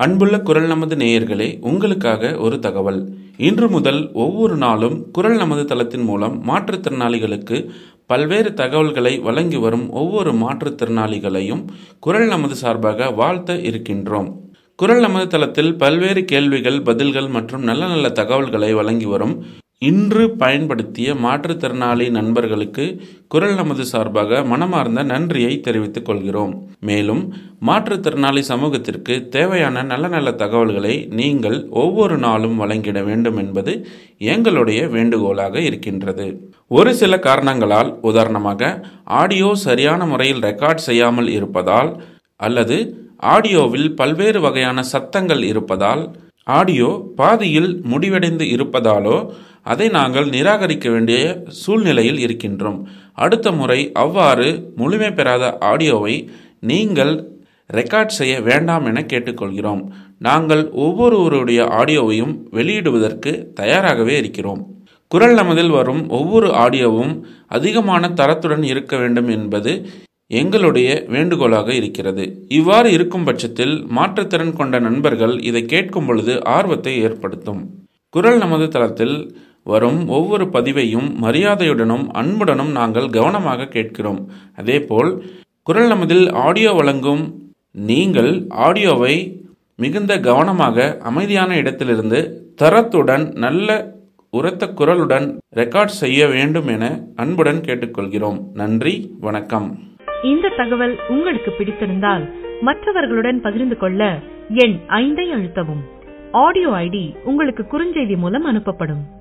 அன்புள்ள குரல் நமது நேயர்களே உங்களுக்காக ஒரு தகவல் இன்று முதல் ஒவ்வொரு நாளும் குரல் நமது தளத்தின் மூலம் மாற்றுத்திறனாளிகளுக்கு பல்வேறு தகவல்களை வழங்கி வரும் ஒவ்வொரு மாற்றுத்திறனாளிகளையும் குரல் நமது சார்பாக வாழ்த்த இருக்கின்றோம் குரல் நமது தளத்தில் பல்வேறு கேள்விகள் பதில்கள் மற்றும் நல்ல நல்ல தகவல்களை வழங்கி வரும் இன்று பயன்படுத்திய மாற்றுத்திறனாளி நண்பர்களுக்கு குரல் நமது சார்பாக மனமார்ந்த நன்றியை தெரிவித்துக் கொள்கிறோம் மேலும் மாற்றுத்திறனாளி சமூகத்திற்கு தேவையான நல்ல நல்ல தகவல்களை நீங்கள் ஒவ்வொரு நாளும் வழங்கிட வேண்டும் என்பது எங்களுடைய வேண்டுகோளாக இருக்கின்றது ஒரு சில காரணங்களால் உதாரணமாக ஆடியோ சரியான முறையில் ரெக்கார்ட் செய்யாமல் இருப்பதால் அல்லது ஆடியோவில் பல்வேறு வகையான சத்தங்கள் இருப்பதால் ஆடியோ பாதியில் முடிவடைந்து இருப்பதாலோ அதை நாங்கள் நிராகரிக்க வேண்டிய சூழ்நிலையில் இருக்கின்றோம் அடுத்த முறை அவ்வாறு முழுமை பெறாத ஆடியோவை நீங்கள் ரெக்கார்ட் செய்ய வேண்டாம் என கேட்டுக்கொள்கிறோம் நாங்கள் ஒவ்வொருவருடைய ஆடியோவையும் வெளியிடுவதற்கு தயாராகவே இருக்கிறோம் குரல் நமதில் வரும் ஒவ்வொரு ஆடியோவும் அதிகமான தரத்துடன் இருக்க வேண்டும் என்பது எங்களுடைய வேண்டுகோளாக இருக்கிறது இவ்வாறு இருக்கும் பட்சத்தில் மாற்றுத்திறன் கொண்ட நண்பர்கள் இதை கேட்கும் பொழுது ஆர்வத்தை ஏற்படுத்தும் குரல் நமது தளத்தில் வரும் ஒவ்வொரு பதிவையும் மரியாதையுடனும் அன்புடனும் நாங்கள் கவனமாக கேட்கிறோம் அதேபோல் குரல் நமதில் ஆடியோ வழங்கும் நீங்கள் ஆடியோவை மிகுந்த கவனமாக அமைதியான இடத்திலிருந்து தரத்துடன் நல்ல உரத்த குரலுடன் ரெக்கார்ட் செய்ய வேண்டும் என அன்புடன் கேட்டுக்கொள்கிறோம் நன்றி வணக்கம் இந்த தகவல் உங்களுக்கு பிடித்திருந்தால் மற்றவர்களுடன் பகிர்ந்து கொள்ள எண் ஐந்தை அழுத்தவும் ஆடியோ ஐடி உங்களுக்கு குறுஞ்செய்தி மூலம் அனுப்பப்படும்